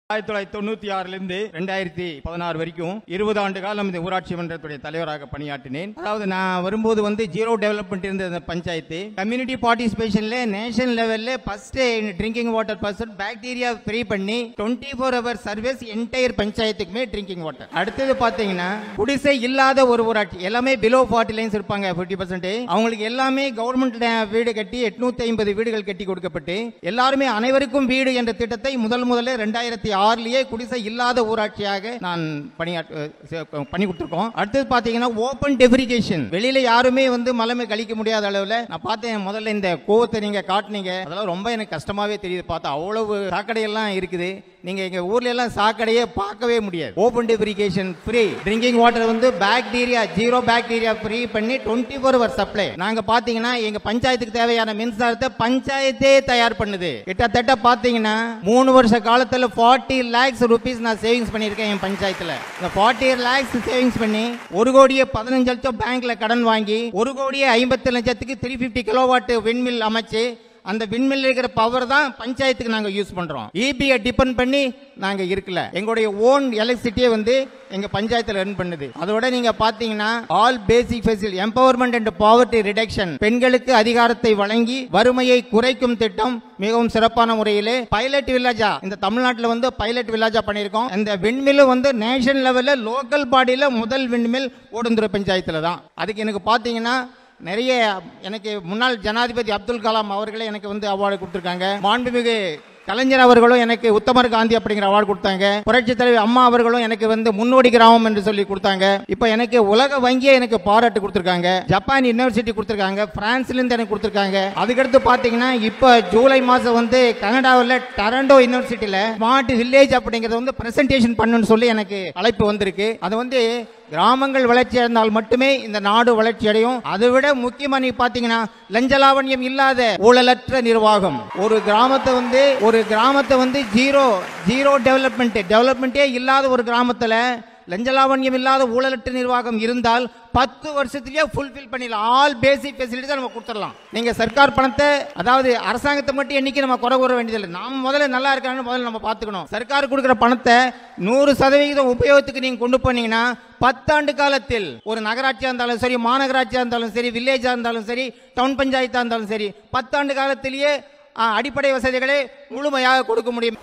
ஆயிரத்தி தொள்ளாயிரத்தி தொண்ணூத்தி ஆறுல இருந்து ரெண்டாயிரத்தி பதினாறு வரைக்கும் இருபது ஆண்டு காலம் இந்த ஊராட்சி மன்றத்துடைய தலைவராக பணியாற்றினேன் அதாவது நான் வரும்போது வந்து ஜீரோ டெவலப்மெண்ட் இருந்த இந்த பஞ்சாயத்து கம்யூனிட்டி பார்ட்டிசிபேஷன்ல நேஷனல் லெவல்ல first drinking water person bacteria free பண்ணி twenty four hour service entire பஞ்சாயத்துக்குமே ட்ரிங்கிங் வாட்டர் அடுத்தது பாத்தீங்கன்னா குடிசை இல்லாத ஒரு ஊராட்சி எல்லாமே பிலோ ஃபார்ட்டி லைன்ஸ் இருப்பாங்க ஃபிஃப்டி பர்சன்ட் அவங்களுக்கு எல்லாமே கவர்மெண்ட் வீடு கட்டி எட்நூத்தி ஐம்பது வீடுகள் கட்டி கொடுக்கப்பட்டு எல்லாருமே அனைவருக்கும் வீடு என்ற திட்டத்தை முதல் முதல்ல ரெண்டாயிரத்தி ஆறுலயே குடிசை இல்லாத ஊராட்சியாக நான் பணியாற்ற சே- பண்ணி கொடுத்துருக்கோம் அடுத்தது பாத்தீங்கன்னா ஓபன் டெபிரிகேஷன் வெளியில யாருமே வந்து மலமை கழிக்க முடியாத அளவுல நான் பார்த்தேன் முதல்ல இந்த கோவத்தை நீங்க காட்டுனீங்க அதெல்லாம் ரொம்ப எனக்கு கஷ்டமாவே தெரியுது பார்த்தா அவ்வளவு சாக்கடை எல்லாம் இருக்குது நீங்க எங்க ஊர்ல எல்லாம் சாக்கடையே பார்க்கவே முடியாது open defecation free drinking water வந்து பாக்டீரியா ஜீரோ பாக்டீரியா ஃப்ரீ பண்ணி டுவெண்ட்டி ஃபோர் ஹவர் சப்ளை நாங்க பாத்தீங்கன்னா எங்க பஞ்சாயத்துக்கு தேவையான மின்சாரத்தை பஞ்சாயத்தே தயார் பண்ணுது கிட்டத்தட்ட பாத்தீங்கன்னா மூணு வருஷ காலத்துல ஃபார்ட்டி லேக்ஸ் ருபீஸ் நான் சேவிங்ஸ் பண்ணியிருக்கேன் என் பஞ்சாயத்துல இந்த ஃபார்ட்டி லேக்ஸ் சேவிங்ஸ் பண்ணி ஒரு கோடியே பதினஞ்சு லட்சம் பேங்க்ல கடன் வாங்கி ஒரு கோடியே ஐம்பத்தி லட்சத்துக்கு த்ரீ பிப்டி கிலோவாட் விண்மில் அமைச்சு அந்த விண்மில் இருக்கிற பவர் தான் பஞ்சாயத்துக்கு நாங்க யூஸ் பண்றோம் இபியை டிபெண்ட் பண்ணி நாங்க இருக்கல எங்களுடைய ஓன் எலக்ட்ரிசிட்டியை வந்து எங்க பஞ்சாயத்துல ரன் பண்ணுது அதோட நீங்க பாத்தீங்கன்னா all basic facility empowerment and poverty reduction பெண்களுக்கு அதிகாரத்தை வழங்கி வறுமையை குறைக்கும் திட்டம் மிகவும் சிறப்பான முறையிலே பைலட் வில்லேஜா இந்த தமிழ்நாட்டில் வந்து பைலட் வில்லேஜா பண்ணியிருக்கோம் இந்த விண்மில் வந்து நேஷனல் லெவலில் லோக்கல் பாடியில் முதல் விண்மில் ஓடுந்துறை பஞ்சாயத்தில் தான் அதுக்கு எனக்கு பார்த்தீங்கன்னா நிறைய எனக்கு முன்னாள் ஜனாதிபதி அப்துல் கலாம் அவர்களே எனக்கு வந்து அவார்டு கொடுத்துருக்காங்க மாண்புமிகு கலைஞர் அவர்களும் எனக்கு உத்தமர் காந்தி அப்படிங்கிற அவார்டு கொடுத்தாங்க புரட்சி தலைவி அம்மா அவர்களும் எனக்கு வந்து முன்னோடி கிராமம் என்று சொல்லி கொடுத்தாங்க இப்போ எனக்கு உலக வங்கியே எனக்கு பாராட்டு கொடுத்துருக்காங்க ஜப்பான் யூனிவர்சிட்டி கொடுத்துருக்காங்க பிரான்ஸ்ல இருந்து எனக்கு கொடுத்துருக்காங்க அதுக்கடுத்து பாத்தீங்கன்னா இப்போ ஜூலை மாசம் வந்து கனடாவில் டரண்டோ யூனிவர்சிட்டியில ஸ்மார்ட் வில்லேஜ் அப்படிங்கறது வந்து பிரசன்டேஷன் பண்ணுன்னு சொல்லி எனக்கு அழைப்பு வந்திருக்கு அது வந்து கிராமங்கள் வளர்ச்சி அடைந்தால் மட்டுமே இந்த நாடு வளர்ச்சி அடையும் அதை விட முக்கியமா நீ பாத்தீங்கன்னா லஞ்சலாவண்யம் இல்லாத ஊழலற்ற நிர்வாகம் ஒரு கிராமத்தை வந்து ஒரு கிராமத்தை வந்து ஜீரோ ஜீரோ டெவலப்மெண்ட் டெவலப்மெண்ட்டே இல்லாத ஒரு கிராமத்துல லஞ்சலாவண்யம் இல்லாத ஊழலற்ற நிர்வாகம் இருந்தால் பத்து வருஷத்துலயே ஃபுல்ஃபில் பண்ணிடலாம் ஆல் பேசிக் ஃபெசிலிட்டிஸ் நம்ம கொடுத்துடலாம் நீங்க சர்க்கார் பணத்தை அதாவது அரசாங்கத்தை மட்டும் என்னைக்கு நம்ம குறை கூற வேண்டியதில்லை நாம முதல்ல நல்லா இருக்கான்னு முதல்ல நம்ம பார்த்துக்கணும் சர்க்கார் கொடுக்குற பணத்தை நூறு சதவிகிதம் உபயோகத்துக்கு நீங்க கொண்டு போனீங்கன்னா பத்தாண்டு காலத்தில் ஒரு நகராட்சியா இருந்தாலும் சரி மாநகராட்சியா இருந்தாலும் சரி வில்லேஜா இருந்தாலும் சரி டவுன் பஞ்சாயத்தா இருந்தாலும் சரி பத்தாண்டு காலத்திலேயே ஆ, அடிப்படை வசதிகளை முழுமையாக கொடுக்க முடியும்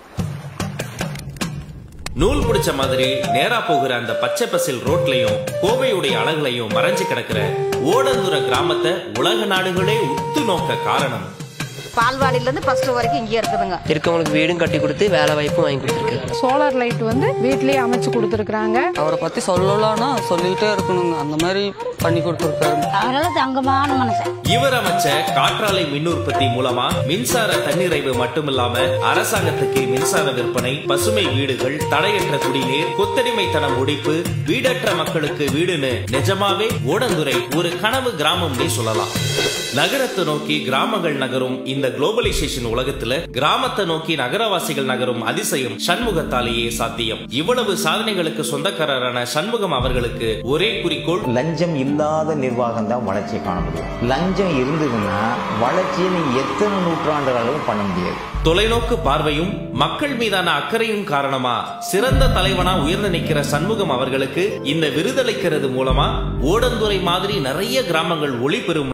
நூல் பிடிச்ச மாதிரி நேரா போகிற அந்த பச்சை பசில் ரோட்லயும் கோவையுடைய அழகுலையும் மறைஞ்சு கிடக்கிற ஓடந்தூர கிராமத்தை உலக நாடுகளே உத்து நோக்க காரணம் பால்வாடியில இருந்து ஃபர்ஸ்ட் வரைக்கும் இங்கே இருக்குதுங்க இருக்கவங்களுக்கு வீடும் கட்டி கொடுத்து வேலை வாய்ப்பும் வாங்கி கொடுத்துருக்கு சோலார் லைட் வந்து வீட்லயே அமைச்சு கொடுத்துருக்குறாங்க அவரை பத்தி சொல்லலாம்னா சொல்லிக்கிட்டே இருக்கணுங்க அந்த மாதிரி பண்ணி கொடுத்துருக்காரு அவரால தங்கமான மனுஷன் இவர் அமைச்ச காற்றாலை மின் உற்பத்தி மூலமா மின்சார தன்னிறைவு மட்டுமில்லாம அரசாங்கத்துக்கு மின்சார விற்பனை பசுமை வீடுகள் தடையற்ற குடிநீர் கொத்தடிமைத்தனம் ஒழிப்பு வீடற்ற மக்களுக்கு வீடுன்னு நிஜமாவே ஓடந்துரை ஒரு கனவு கிராமம்னே சொல்லலாம் நகரத்தை நோக்கி கிராமங்கள் நகரும் இந்த குளோபலைசேஷன் உலகத்துல கிராமத்தை நோக்கி நகரவாசிகள் நகரும் அதிசயம் சண்முகத்தாலேயே சாத்தியம் இவ்வளவு சாதனைகளுக்கு சொந்தக்காரரான சண்முகம் அவர்களுக்கு ஒரே குறிக்கோள் லஞ்சம் இல்லாத நிர்வாகம் தான் வளர்ச்சியை காண முடியும் லஞ்சம் இருந்ததுன்னா வளர்ச்சியை நீ எத்தனை நூற்றாண்டு அளவும் பண்ண முடியாது தொலைநோக்கு பார்வையும் மக்கள் மீதான அக்கறையும் காரணமா சிறந்த தலைவனா உயர்ந்து நிக்கிற சண்முகம் அவர்களுக்கு இந்த விருதளிக்கிறது மூலமா ஓடந்துறை மாதிரி நிறைய கிராமங்கள் ஒளி பெறும்